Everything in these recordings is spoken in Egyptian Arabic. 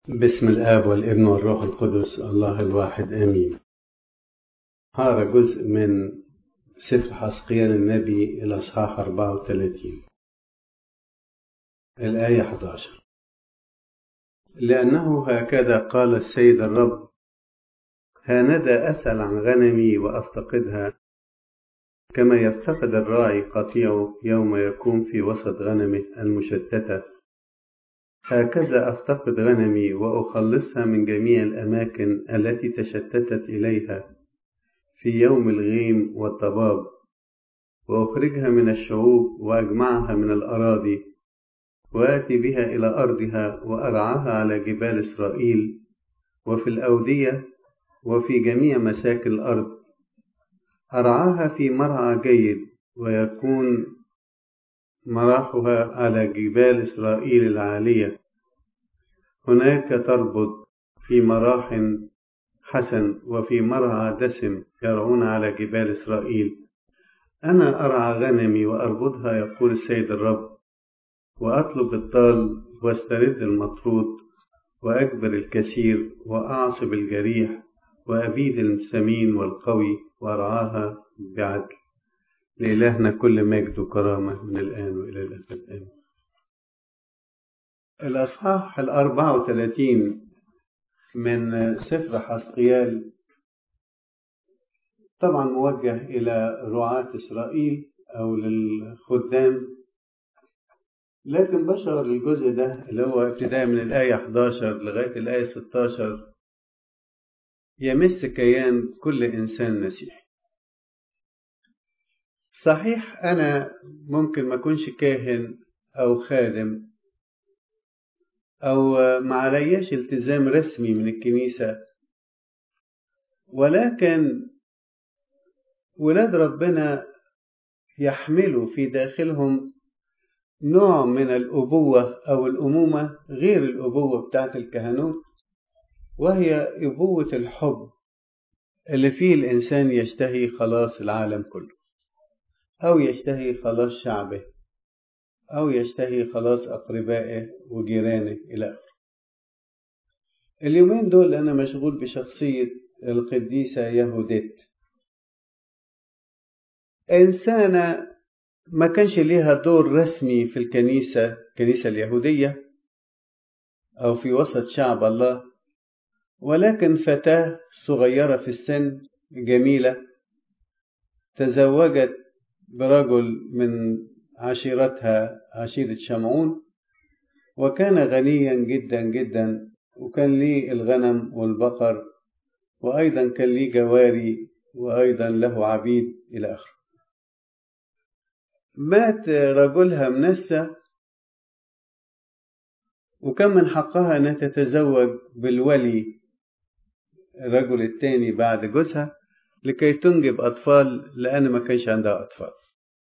بسم الآب والابن والروح القدس الله الواحد آمين هذا جزء من سفر حسقيال النبي الأصحاح 34 الآية 11 لأنه هكذا قال السيد الرب هاندى أسأل عن غنمي وأفتقدها كما يفتقد الراعي قطيعه يوم يكون في وسط غنمه المشتتة هكذا أفتقد غنمي وأخلصها من جميع الأماكن التي تشتتت إليها في يوم الغيم والضباب وأخرجها من الشعوب وأجمعها من الأراضي وآتي بها إلى أرضها وأرعاها على جبال إسرائيل وفي الأودية وفي جميع مساكن الأرض أرعاها في مرعى جيد ويكون مراحها على جبال إسرائيل العالية هناك تربط في مراح حسن وفي مرعى دسم يرعون على جبال إسرائيل أنا أرعى غنمي وأربطها يقول السيد الرب وأطلب الضال واسترد المطرود وأجبر الكثير وأعصب الجريح وأبيد السمين والقوي وأرعاها بعدل لإلهنا كل مجد وكرامة من الآن وإلى الأبد آمين. الأصحاح الأربعة وثلاثين من سفر حسقيال طبعا موجه إلى رعاة إسرائيل أو للخدام لكن بشر الجزء ده اللي هو ابتداء من الآية 11 لغاية الآية 16 يمس كيان كل إنسان مسيحي صحيح أنا ممكن ما أكونش كاهن أو خادم أو ما علياش التزام رسمي من الكنيسة ولكن ولاد ربنا يحملوا في داخلهم نوع من الأبوة أو الأمومة غير الأبوة بتاعت الكهنوت وهي أبوة الحب اللي فيه الإنسان يشتهي خلاص العالم كله أو يشتهي خلاص شعبه أو يشتهي خلاص أقربائه وجيرانه إلى آخره. اليومين دول أنا مشغول بشخصية القديسة يهوديت إنسانة ما كانش ليها دور رسمي في الكنيسة الكنيسة اليهودية أو في وسط شعب الله ولكن فتاة صغيرة في السن جميلة تزوجت برجل من عشيرتها عشيرة شمعون وكان غنيا جدا جدا وكان ليه الغنم والبقر وأيضا كان ليه جواري وأيضا له عبيد إلى آخره مات رجلها منسى وكان من حقها أنها تتزوج بالولي الرجل الثاني بعد جوزها لكي تنجب أطفال لأن ما كانش عندها أطفال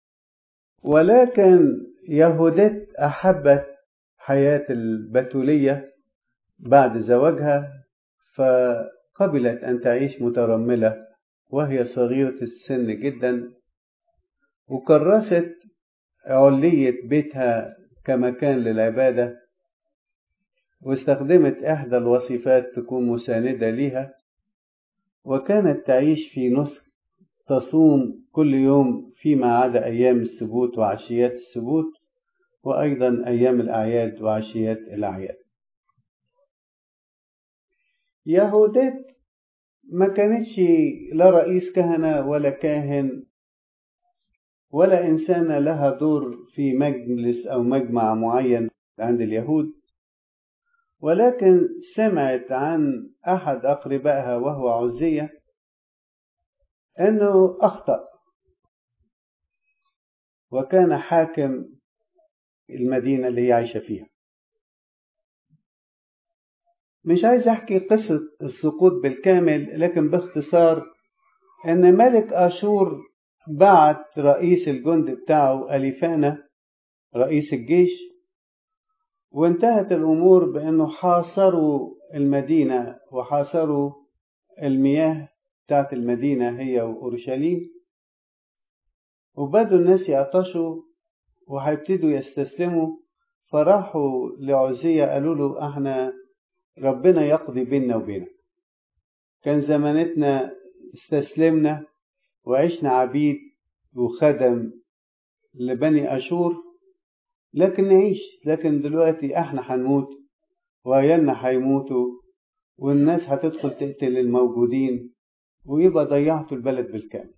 ولكن يهودت أحبت حياة البتولية بعد زواجها فقبلت أن تعيش مترملة وهي صغيرة السن جدا وكرست علية بيتها كمكان للعبادة واستخدمت إحدى الوصفات تكون مساندة ليها وكانت تعيش في نسك تصوم كل يوم فيما عدا أيام السبوت وعشيات السبوت وأيضا أيام الأعياد وعشيات الأعياد يهودات ما كانتش لا رئيس كهنة ولا كاهن ولا إنسانة لها دور في مجلس أو مجمع معين عند اليهود ولكن سمعت عن أحد أقربائها وهو عزية أنه أخطأ وكان حاكم المدينة اللي هي عايشة فيها مش عايز أحكي قصة السقوط بالكامل لكن باختصار أن ملك أشور بعت رئيس الجند بتاعه أليفانا رئيس الجيش وانتهت الأمور بأنه حاصروا المدينة وحاصروا المياه بتاعت المدينة هي وأورشليم وبدوا الناس يعطشوا وهيبتدوا يستسلموا فراحوا لعزية قالوا له احنا ربنا يقضي بيننا وبينك كان زمانتنا استسلمنا وعشنا عبيد وخدم لبني أشور لكن نعيش لكن دلوقتي احنا هنموت وعيالنا هيموتوا والناس هتدخل تقتل الموجودين ويبقى ضيعتوا البلد بالكامل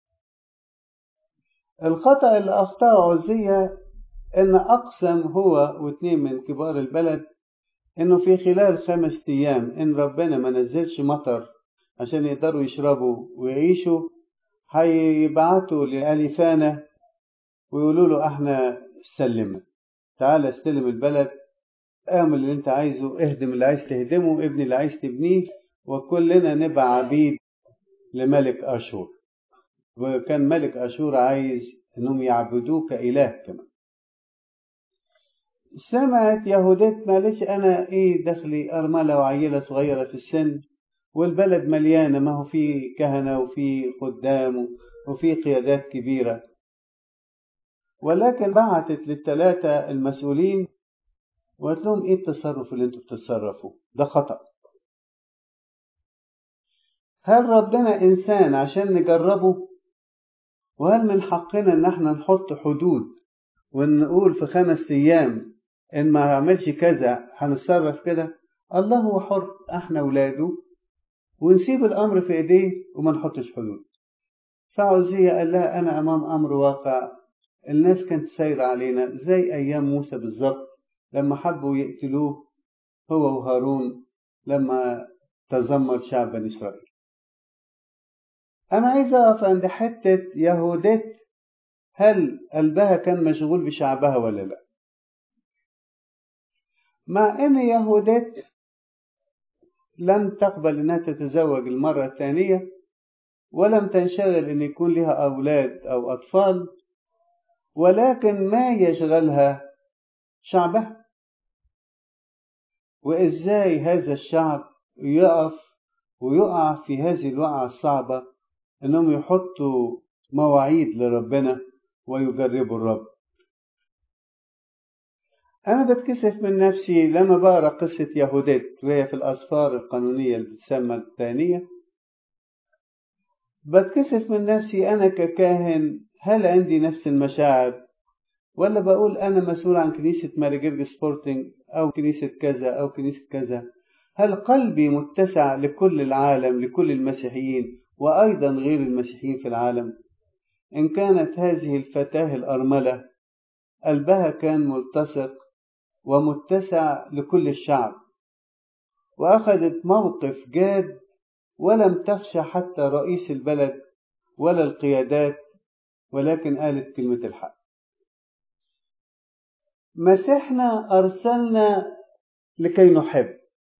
الخطأ اللي أخطأه عزية إن أقسم هو واثنين من كبار البلد إنه في خلال خمس أيام إن ربنا ما نزلش مطر عشان يقدروا يشربوا ويعيشوا هيبعتوا لأليفانة ويقولوا له احنا سلمنا تعال استلم البلد اعمل اللي انت عايزه اهدم اللي عايز تهدمه ابني اللي عايز تبنيه وكلنا نبقى عبيد لملك اشور وكان ملك اشور عايز انهم يعبدوه كاله كمان سمعت يهودات معلش انا ايه دخلي ارمله وعيله صغيره في السن والبلد مليانه ما هو في كهنه وفي خدام وفي قيادات كبيره ولكن بعتت للثلاثة المسؤولين وقالت لهم ايه التصرف اللي انتوا بتتصرفوا ده خطأ هل ربنا انسان عشان نجربه وهل من حقنا ان احنا نحط حدود ونقول في خمس ايام ان ما عملش كذا هنتصرف كده الله هو حر احنا اولاده ونسيب الامر في ايديه وما نحطش حدود فعزية قال لها انا امام امر واقع الناس كانت سايرة علينا زي أيام موسى بالظبط لما حبوا يقتلوه هو وهارون لما تذمر شعب بني إسرائيل أنا عايز أقف عند حتة يهودات هل قلبها كان مشغول بشعبها ولا لا مع أن يهودات لم تقبل أنها تتزوج المرة الثانية ولم تنشغل أن يكون لها أولاد أو أطفال ولكن ما يشغلها شعبها وازاي هذا الشعب يقف ويقع في هذه الوقعة الصعبة انهم يحطوا مواعيد لربنا ويجربوا الرب انا بتكسف من نفسي لما بقرا قصة يهودات وهي في الاسفار القانونية اللي بتسمى الثانية بتكسف من نفسي انا ككاهن هل عندي نفس المشاعر ولا بقول أنا مسؤول عن كنيسة ماري جرج سبورتنج أو كنيسة كذا أو كنيسة كذا هل قلبي متسع لكل العالم لكل المسيحيين وأيضا غير المسيحيين في العالم إن كانت هذه الفتاة الأرملة قلبها كان ملتصق ومتسع لكل الشعب وأخذت موقف جاد ولم تخشى حتى رئيس البلد ولا القيادات ولكن قالت كلمة الحق مسيحنا أرسلنا لكي نحب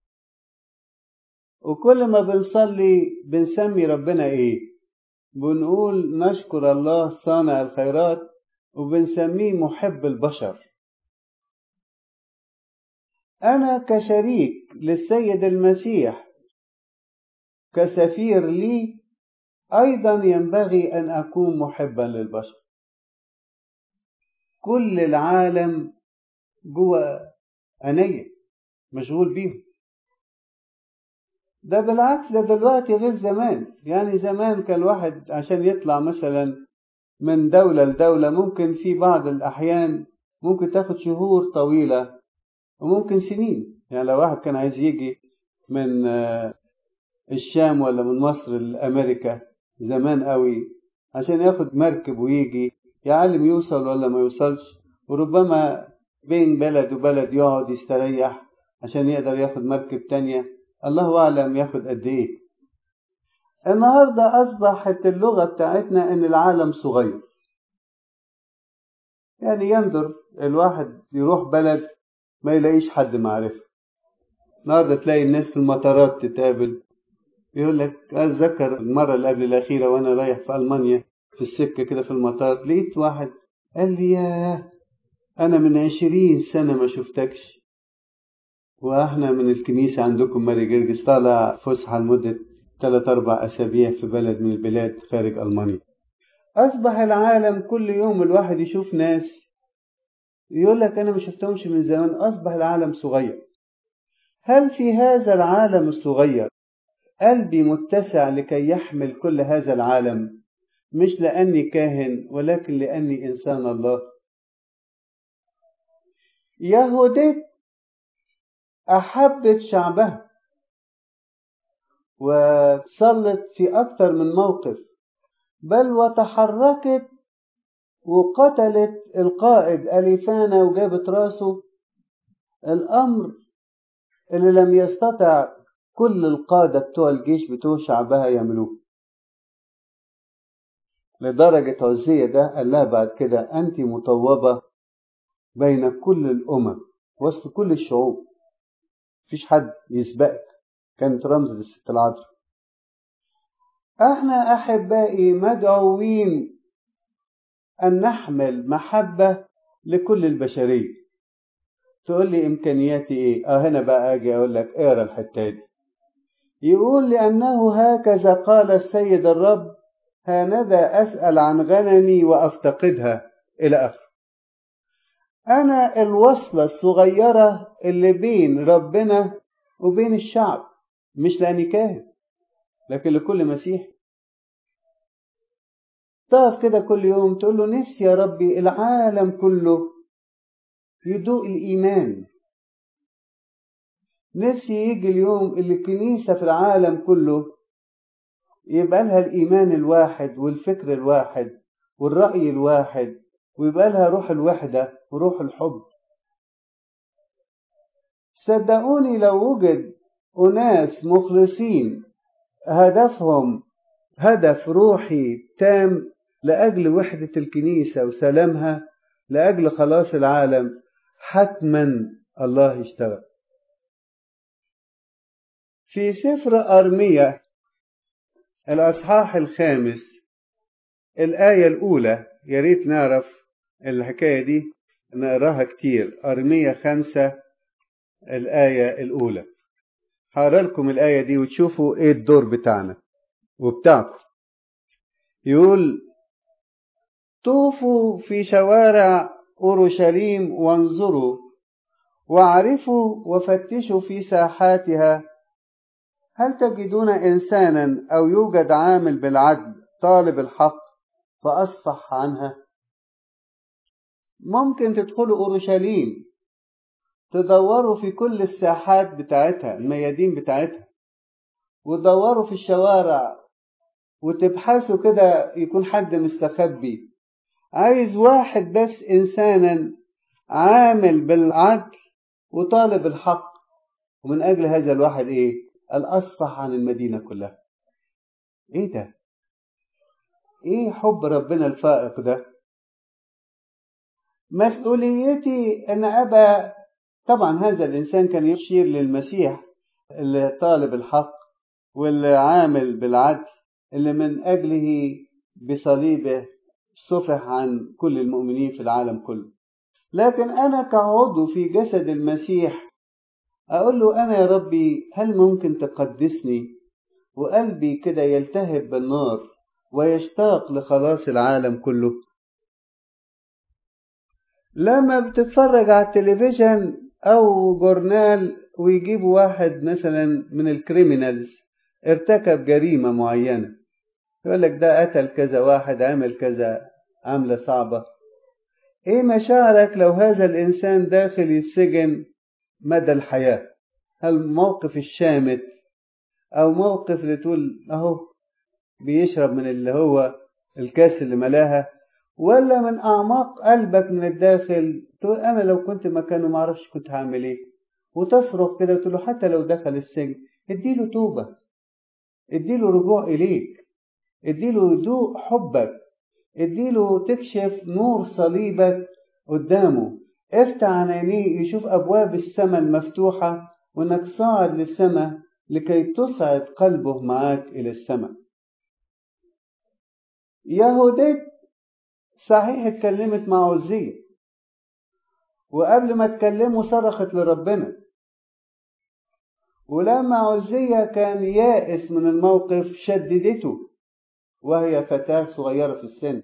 وكل ما بنصلي بنسمي ربنا إيه بنقول نشكر الله صانع الخيرات وبنسميه محب البشر أنا كشريك للسيد المسيح كسفير لي أيضا ينبغي أن أكون محبا للبشر كل العالم جوه عينيا مشغول بيهم ده بالعكس ده دلوقتي غير زمان يعني زمان كان الواحد عشان يطلع مثلا من دولة لدولة ممكن في بعض الأحيان ممكن تاخد شهور طويلة وممكن سنين يعني لو واحد كان عايز يجي من الشام ولا من مصر لأمريكا زمان قوي عشان ياخد مركب ويجي يعلم يوصل ولا ما يوصلش وربما بين بلد وبلد يقعد يستريح عشان يقدر ياخد مركب تانية الله أعلم ياخد قد إيه النهاردة أصبحت اللغة بتاعتنا إن العالم صغير يعني يندر الواحد يروح بلد ما يلاقيش حد معرفة النهاردة تلاقي الناس في المطارات تتقابل يقول لك أتذكر المرة اللي قبل الأخيرة وأنا رايح في ألمانيا في السكة كده في المطار لقيت واحد قال لي ياه أنا من عشرين سنة ما شفتكش وإحنا من الكنيسة عندكم ماري جرجس طالع فسحة لمدة ثلاث أربع أسابيع في بلد من البلاد خارج ألمانيا أصبح العالم كل يوم الواحد يشوف ناس يقول لك أنا ما شفتهمش من زمان أصبح العالم صغير هل في هذا العالم الصغير قلبي متسع لكي يحمل كل هذا العالم مش لأني كاهن ولكن لأني إنسان الله يهوديت أحبت شعبها وصلت في أكثر من موقف بل وتحركت وقتلت القائد أليفانا وجابت راسه الأمر اللي لم يستطع كل القادة بتوع الجيش بتوع شعبها يعملوه لدرجة عزية ده قال لها بعد كده أنت مطوبة بين كل الأمم وسط كل الشعوب مفيش حد يسبقك كانت رمز للست العذراء احنا احبائي مدعوين ان نحمل محبة لكل البشرية تقول لي امكانياتي ايه اه هنا بقى اجي اقول لك اقرا الحتة دي يقول لانه هكذا قال السيد الرب هانذا اسأل عن غنمي وافتقدها الى اخره انا الوصلة الصغيرة اللي بين ربنا وبين الشعب مش لاني كاهن لكن لكل مسيح تقف كده كل يوم تقول له نفسي يا ربي العالم كله يدوق الإيمان نفسي يجي اليوم اللي الكنيسة في العالم كله يبقى لها الإيمان الواحد والفكر الواحد والرأي الواحد ويبقى لها روح الوحدة وروح الحب صدقوني لو وجد أناس مخلصين هدفهم هدف روحي تام لأجل وحدة الكنيسة وسلامها لأجل خلاص العالم حتما الله يشتغل في سفر أرمية الأصحاح الخامس الآية الأولى يا ريت نعرف الحكاية دي نقراها كتير أرمية خمسة الآية الأولى هقرا لكم الآية دي وتشوفوا إيه الدور بتاعنا وبتاعكم يقول طوفوا في شوارع أورشليم وانظروا واعرفوا وفتشوا في ساحاتها هل تجدون إنسانا أو يوجد عامل بالعدل طالب الحق فأصفح عنها ممكن تدخلوا أورشليم تدوروا في كل الساحات بتاعتها الميادين بتاعتها وتدوروا في الشوارع وتبحثوا كده يكون حد مستخبي عايز واحد بس إنسانا عامل بالعدل وطالب الحق ومن أجل هذا الواحد إيه الأصفح عن المدينة كلها إيه ده إيه حب ربنا الفائق ده مسؤوليتي أن أبا طبعا هذا الإنسان كان يشير للمسيح اللي طالب الحق واللي عامل بالعدل اللي من أجله بصليبه صفح عن كل المؤمنين في العالم كله لكن أنا كعضو في جسد المسيح أقول له أنا يا ربي هل ممكن تقدسني وقلبي كده يلتهب بالنار ويشتاق لخلاص العالم كله لما بتتفرج على التلفزيون أو جورنال ويجيبوا واحد مثلا من الكريمينالز ارتكب جريمة معينة يقول لك ده قتل كذا واحد عمل كذا عملة صعبة ايه مشاعرك لو هذا الانسان داخل السجن مدى الحياة هل موقف الشامت او موقف اللي تقول اهو بيشرب من اللي هو الكاس اللي ملاها ولا من اعماق قلبك من الداخل تقول انا لو كنت مكانه ما اعرفش كنت هعمل ايه وتصرخ كده وتقول له حتى لو دخل السجن اديله توبة اديله رجوع اليك اديله يدوق حبك اديله تكشف نور صليبك قدامه افتح عن عينيه يشوف ابواب السماء المفتوحة وانك صاعد للسماء لكي تصعد قلبه معاك الى السماء يهوديت صحيح اتكلمت مع عزية وقبل ما تكلمه صرخت لربنا ولما عزية كان يائس من الموقف شددته وهي فتاة صغيرة في السن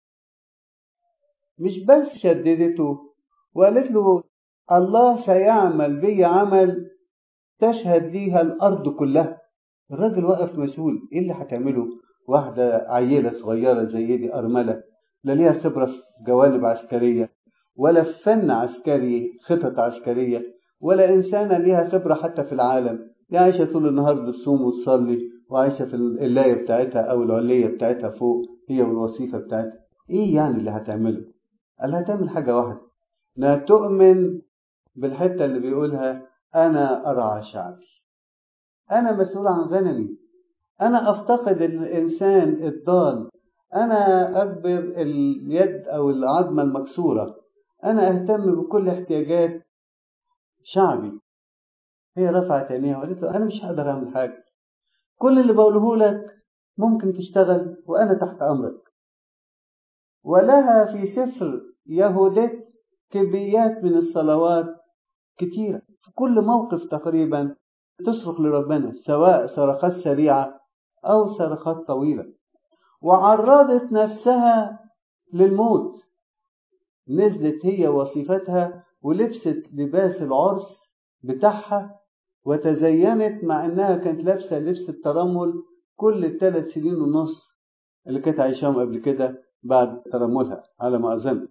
مش بس شددته وقالت له الله سيعمل بي عمل تشهد ليها الأرض كلها الراجل واقف مسؤول إيه اللي هتعمله واحدة عيلة صغيرة زي دي أرملة لا ليها خبرة في جوانب عسكرية ولا في فن عسكري خطط عسكرية ولا إنسانة ليها خبرة حتى في العالم دي عايشة طول النهار بتصوم وتصلي وعايشة في اللاية بتاعتها أو العلية بتاعتها فوق هي والوظيفة بتاعتها إيه يعني اللي هتعمله؟ قال هتعمل حاجة واحدة إنها تؤمن بالحتة اللي بيقولها أنا أرعى شعبي أنا مسؤول عن غنمي أنا أفتقد الإنسان الضال أنا أكبر اليد أو العظمة المكسورة أنا أهتم بكل احتياجات شعبي هي رفعت عينيها وقالت له أنا مش هقدر أعمل حاجة كل اللي بقوله لك ممكن تشتغل وأنا تحت أمرك ولها في سفر يهودت كميات من الصلوات كتيرة في كل موقف تقريبا تصرخ لربنا سواء صرخات سريعة أو صرخات طويلة وعرضت نفسها للموت نزلت هي وصفتها ولبست لباس العرس بتاعها وتزينت مع انها كانت لابسه لبس الترمل كل الثلاث سنين ونص اللي كانت عايشاهم قبل كده بعد ترملها على ما اظن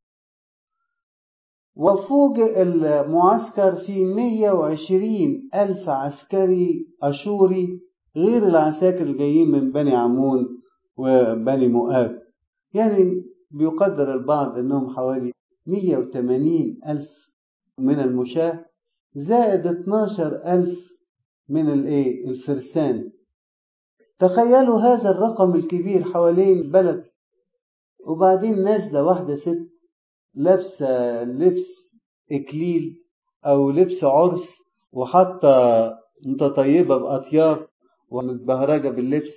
وفوجئ المعسكر في 120 ألف عسكري أشوري غير العساكر الجايين من بني عمون وبني مؤاب يعني بيقدر البعض أنهم حوالي 180 ألف من المشاة زائد 12 ألف من الايه الفرسان تخيلوا هذا الرقم الكبير حوالين البلد وبعدين نازلة واحدة ست لابسة لبس إكليل أو لبس عرس وحاطة متطيبة بأطياب ومتبهرجة باللبس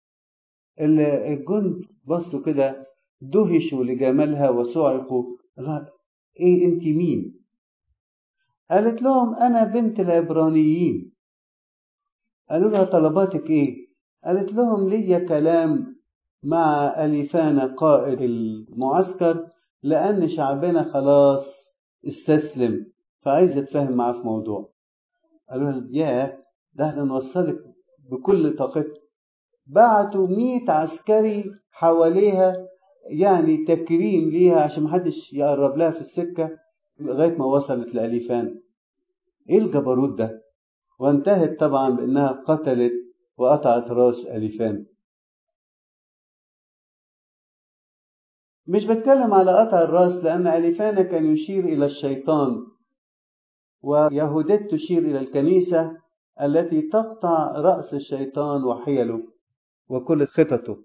الجند بصوا كده دهشوا لجمالها وصعقوا ايه انت مين قالت لهم انا بنت العبرانيين قالوا لها طلباتك ايه قالت لهم لي كلام مع أليفانا قائد المعسكر لأن شعبنا خلاص استسلم فعايز اتفاهم معاه في موضوع قالوا لها يا ده احنا نوصلك بكل طاقتنا بعتوا مية عسكري حواليها يعني تكريم ليها عشان محدش يقرب لها في السكة لغاية ما وصلت لأليفان ايه الجبروت ده وانتهت طبعا بانها قتلت وقطعت راس أليفان مش بتكلم على قطع الراس لأن أليفانا كان يشير إلى الشيطان ويهودت تشير إلى الكنيسة التي تقطع رأس الشيطان وحيله وكل خططه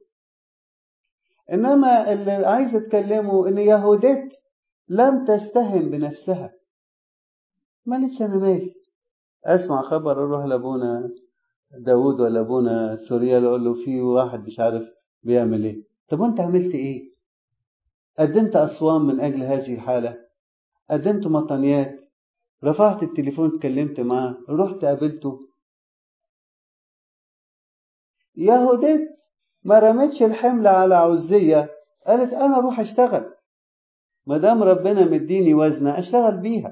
إنما اللي عايز أتكلمه إن يهودت لم تستهن بنفسها ما لسه أنا مالي أسمع خبر أروح لأبونا داود ولا أبونا سوريال أقول له في واحد مش عارف بيعمل إيه طب وأنت عملت إيه؟ قدمت أصوام من أجل هذه الحالة قدمت مطنيات رفعت التليفون اتكلمت معاه رحت قابلته يهودت ما رمتش الحمل على عزية قالت أنا أروح أشتغل ما دام ربنا مديني وزنة أشتغل بيها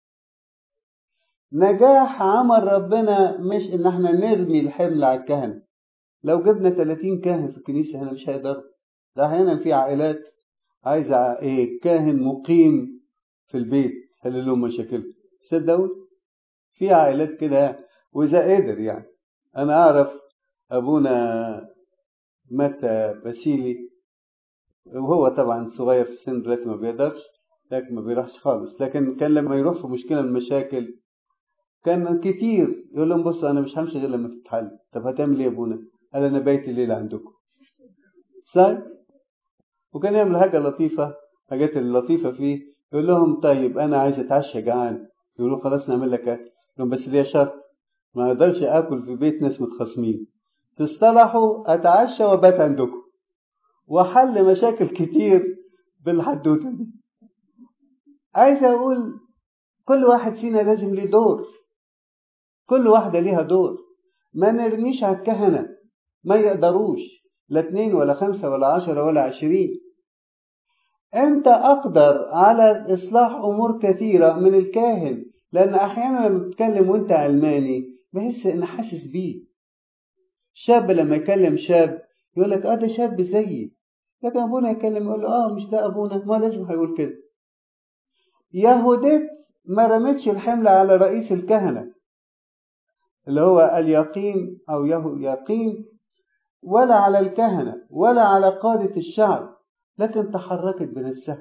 نجاح عمل ربنا مش إن احنا نرمي الحمل على الكهنة لو جبنا 30 كاهن في الكنيسة هنا مش هيقدروا ده أحيانا في عائلات عايزة إيه كاهن مقيم في البيت حل لهم مشاكلهم صدقوا في عائلات كده وإذا قدر يعني أنا أعرف أبونا متى باسيلي وهو طبعا صغير في السن دلوقتي ما بيقدرش لكن ما بيروحش خالص لكن كان لما يروح في مشكلة من المشاكل كان كتير يقول لهم بصوا أنا مش همشي غير لما تتحل طب هتعمل إيه يا أبونا؟ قال أنا بايت الليلة عندكم صحيح؟ وكان يعمل حاجة لطيفة حاجات اللطيفة فيه يقول لهم طيب أنا عايز أتعشى جعان يقولوا خلاص نعمل لك أكل لهم بس ليا شرط ما أقدرش آكل في بيت ناس متخاصمين تصطلحوا أتعشى وبات عندكم وحل مشاكل كتير بالحدوتة دي عايز أقول كل واحد فينا لازم ليه دور كل واحدة ليها دور ما نرميش على الكهنة ما يقدروش لا اتنين ولا خمسة ولا عشرة ولا عشرين أنت أقدر على إصلاح أمور كثيرة من الكاهن لأن أحيانا لما بتتكلم وأنت علماني بحس إن حاسس بيه شاب لما يكلم شاب يقول لك اه ده شاب زيي لكن ابونا يكلم يقول له اه مش ده ابونا ما لازم هيقول كده يهوديت ما رمتش الحمل على رئيس الكهنة اللي هو اليقين أو يقين ولا على الكهنة ولا على قادة الشعب لكن تحركت بنفسها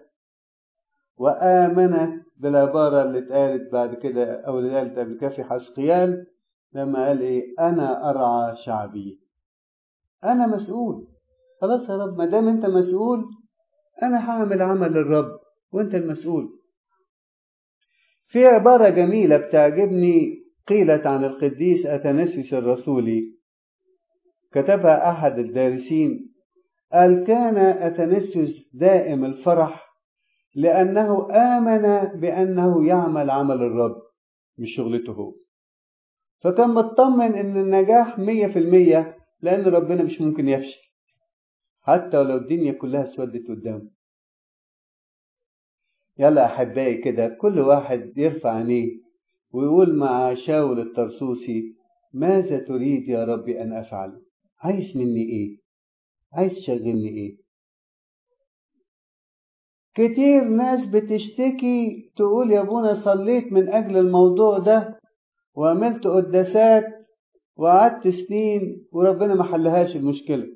وآمنت بالعبارة اللي اتقالت بعد كده أو اللي اتقالت قبل كده في حسقيال لما قال إيه أنا أرعى شعبي أنا مسؤول خلاص يا رب ما دام أنت مسؤول أنا هعمل عمل الرب وأنت المسؤول في عبارة جميلة بتعجبني قيلت عن القديس أتنسيس الرسولي كتبها أحد الدارسين قال كان أتنسيس دائم الفرح لأنه آمن بأنه يعمل عمل الرب مش شغلته هو فكان مطمن إن النجاح مية في المية لأن ربنا مش ممكن يفشل حتى ولو الدنيا كلها اسودت قدامه يلا أحبائي كده كل واحد يرفع عينيه ويقول مع شاول الطرسوسي ماذا تريد يا ربي أن أفعل عايز مني إيه عايز تشغلني إيه كتير ناس بتشتكي تقول يا ابونا صليت من أجل الموضوع ده وعملت قداسات وقعدت سنين وربنا ما حلهاش المشكلة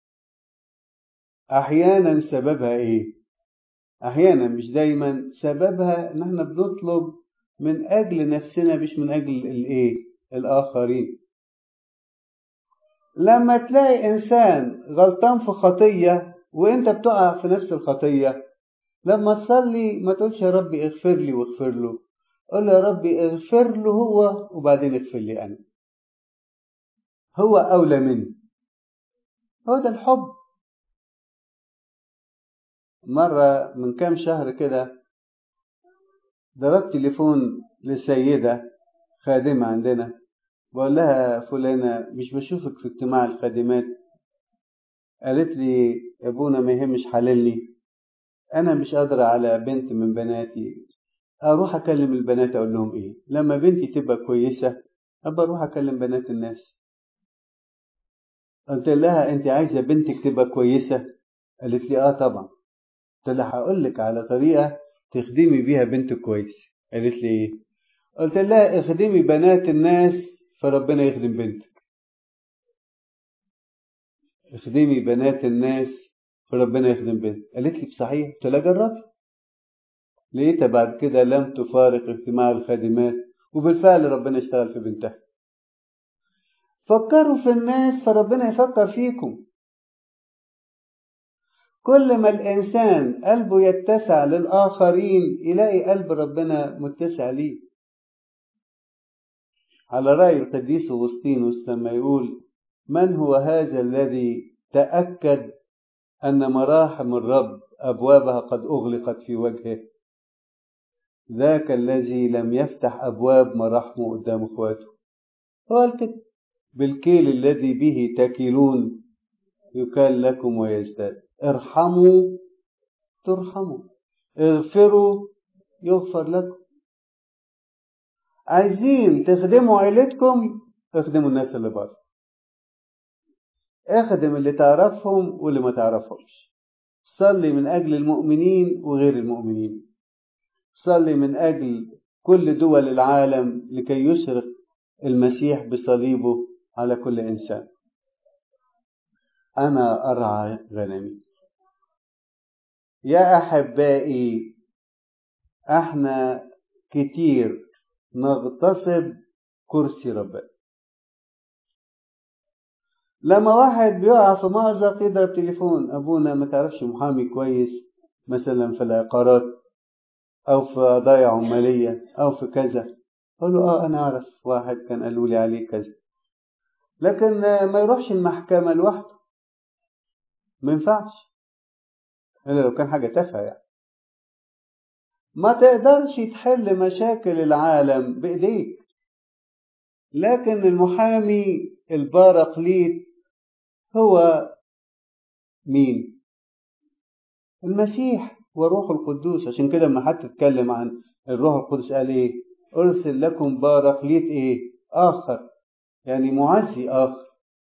أحيانا سببها إيه أحيانا مش دايما سببها إن احنا بنطلب من أجل نفسنا مش من أجل الإيه الآخرين لما تلاقي إنسان غلطان في خطية وإنت بتقع في نفس الخطية لما تصلي ما تقولش يا ربي اغفر لي واغفر له قول له يا ربي اغفر له هو وبعدين اغفر لي أنا هو أولى مني هو ده الحب مرة من كام شهر كده ضربت تليفون لسيدة خادمة عندنا بقول لها فلانة مش بشوفك في اجتماع الخادمات قالت لي يا ابونا ما يهمش حللني انا مش قادرة على بنت من بناتي اروح اكلم البنات اقول لهم ايه لما بنتي تبقى كويسة ابقى اروح اكلم بنات الناس قلت لها انت عايزة بنتك تبقى كويسة قالت لي اه طبعا قلت لها هقول لك على طريقة تخدمي بيها بنت كويس قالت لي ايه قلت لها اخدمي بنات الناس فربنا يخدم بنتك اخدمي بنات الناس فربنا يخدم بنتك قالت لي بصحيح قلت لها جربي لقيتها بعد كده لم تفارق اجتماع الخادمات وبالفعل ربنا اشتغل في بنتها فكروا في الناس فربنا يفكر فيكم كل ما الإنسان قلبه يتسع للآخرين يلاقي قلب ربنا متسع ليه على رأي القديس أغسطينوس لما يقول من هو هذا الذي تأكد أن مراحم الرب أبوابها قد أغلقت في وجهه ذاك الذي لم يفتح أبواب مراحمه قدام إخواته قال كده بالكيل الذي به تكيلون يكال لكم ويزداد ارحموا ترحموا اغفروا يغفر لكم عايزين تخدموا عيلتكم اخدموا الناس اللي بره اخدم اللي تعرفهم واللي ما تعرفهمش صلي من اجل المؤمنين وغير المؤمنين صلي من اجل كل دول العالم لكي يشرق المسيح بصليبه على كل انسان انا ارعى غنمي يا احبائي احنا كتير نغتصب كرسي ربنا لما واحد بيقع في مأزق يضرب تليفون ابونا ما تعرفش محامي كويس مثلا في العقارات او في قضايا عماليه او في كذا اقول له اه انا اعرف واحد كان قالوا لي عليه كذا لكن ما يروحش المحكمه لوحده ما ينفعش الا لو كان حاجه تافهه يعني ما تقدرش تحل مشاكل العالم بايديك لكن المحامي البارقليط هو مين المسيح والروح القدوس عشان كده لما حد اتكلم عن الروح القدس قال ايه أرسل لكم باراكليت إيه آخر يعني معزي آخر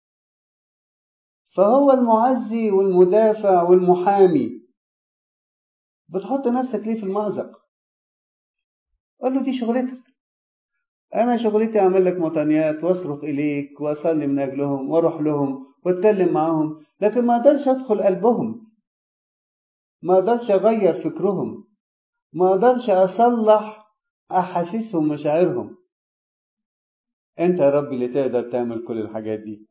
فهو المعزي والمدافع والمحامي بتحط نفسك ليه في المأزق قال له دي شغلتك أنا شغلتي أعمل لك مطانيات وأصرخ إليك وأصلي من أجلهم وأروح لهم وأتكلم معاهم لكن ما أقدرش أدخل قلبهم ما أقدرش أغير فكرهم ما أقدرش أصلح أحاسيسهم مشاعرهم أنت يا رب اللي تقدر تعمل كل الحاجات دي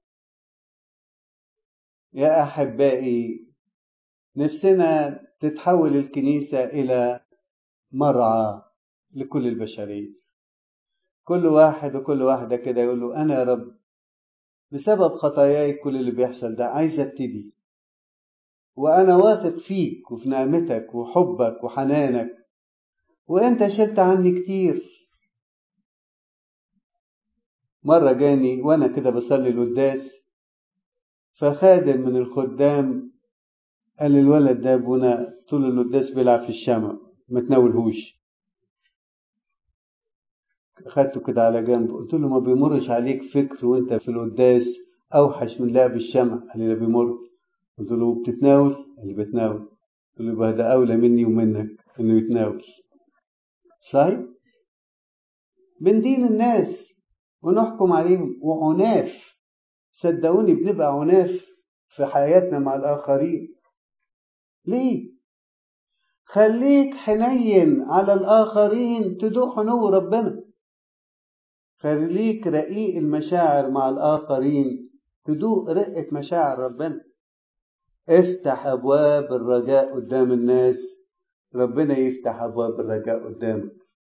يا أحبائي نفسنا تتحول الكنيسة إلى مرعى لكل البشرية كل واحد وكل واحدة كده يقول له أنا يا رب بسبب خطاياي كل اللي بيحصل ده عايز ابتدي وأنا واثق فيك وفي نعمتك وحبك وحنانك وأنت شلت عني كتير مرة جاني وأنا كده بصلي القداس فخادم من الخدام قال لي الولد ده ابونا طول القداس بيلعب في الشمع ما تناولهوش خدته كده على جنب قلت له ما بيمرش عليك فكر وانت في القداس اوحش من لعب الشمع قال لي ده بيمر قلت له بتتناول قال لي بتناول قلت له يبقى ده اولى مني ومنك انه يتناول صحيح بندين الناس ونحكم عليهم وعناف صدقوني بنبقى عناف في حياتنا مع الآخرين ليه؟ خليك حنين على الآخرين تدوق حنو ربنا خليك رقيق المشاعر مع الآخرين تدوق رقة مشاعر ربنا افتح أبواب الرجاء قدام الناس ربنا يفتح أبواب الرجاء قدامك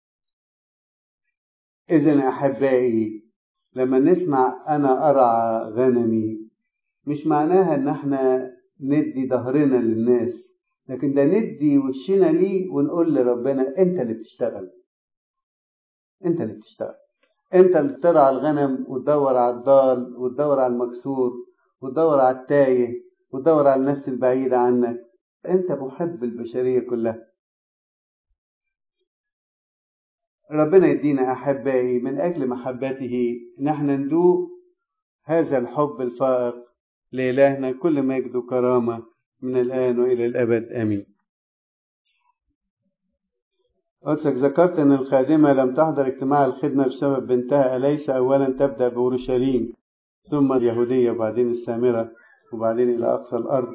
إذن أحبائي لما نسمع أنا أرعى غنمي مش معناها إن احنا ندي ظهرنا للناس لكن ده ندي وشنا ليه ونقول لربنا أنت اللي بتشتغل أنت اللي بتشتغل أنت اللي بترعى الغنم وتدور على الضال وتدور على المكسور وتدور على التايه وتدور على النفس البعيدة عنك أنت محب البشرية كلها ربنا يدينا أحبائي من أجل محبته نحن ندوق هذا الحب الفائق لإلهنا كل مجد وكرامة من الآن وإلى الأبد آمين قلتك ذكرت أن الخادمة لم تحضر اجتماع الخدمة بسبب بنتها أليس أولا تبدأ بأورشليم ثم اليهودية وبعدين السامرة وبعدين إلى أقصى الأرض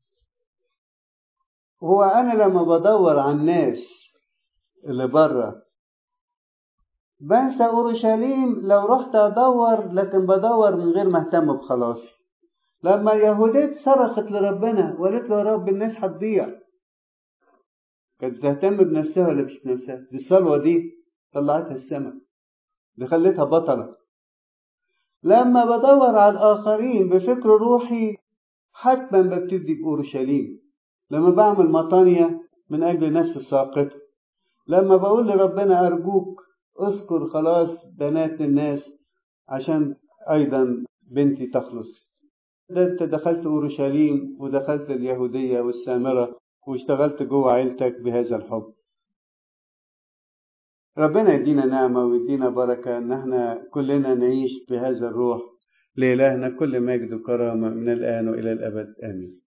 هو أنا لما بدور على الناس اللي بره بنسى أورشليم لو رحت أدور لكن بدور من غير ما أهتم بخلاصي لما يهوديت صرخت لربنا وقالت له يا رب الناس هتضيع كانت تهتم بنفسها ولا مش بنفسها دي الصلوة دي طلعتها السماء دي خلتها بطلة لما بدور على الآخرين بفكر روحي حتما ببتدي بأورشليم لما بعمل مطانية من أجل نفس الساقطة لما بقول لربنا أرجوك اذكر خلاص بنات الناس عشان أيضا بنتي تخلص ده أنت دخلت أورشليم ودخلت اليهودية والسامرة واشتغلت جوه عيلتك بهذا الحب ربنا يدينا نعمة ويدينا بركة إن احنا كلنا نعيش بهذا الروح لإلهنا كل مجد وكرامة من الآن وإلى الأبد آمين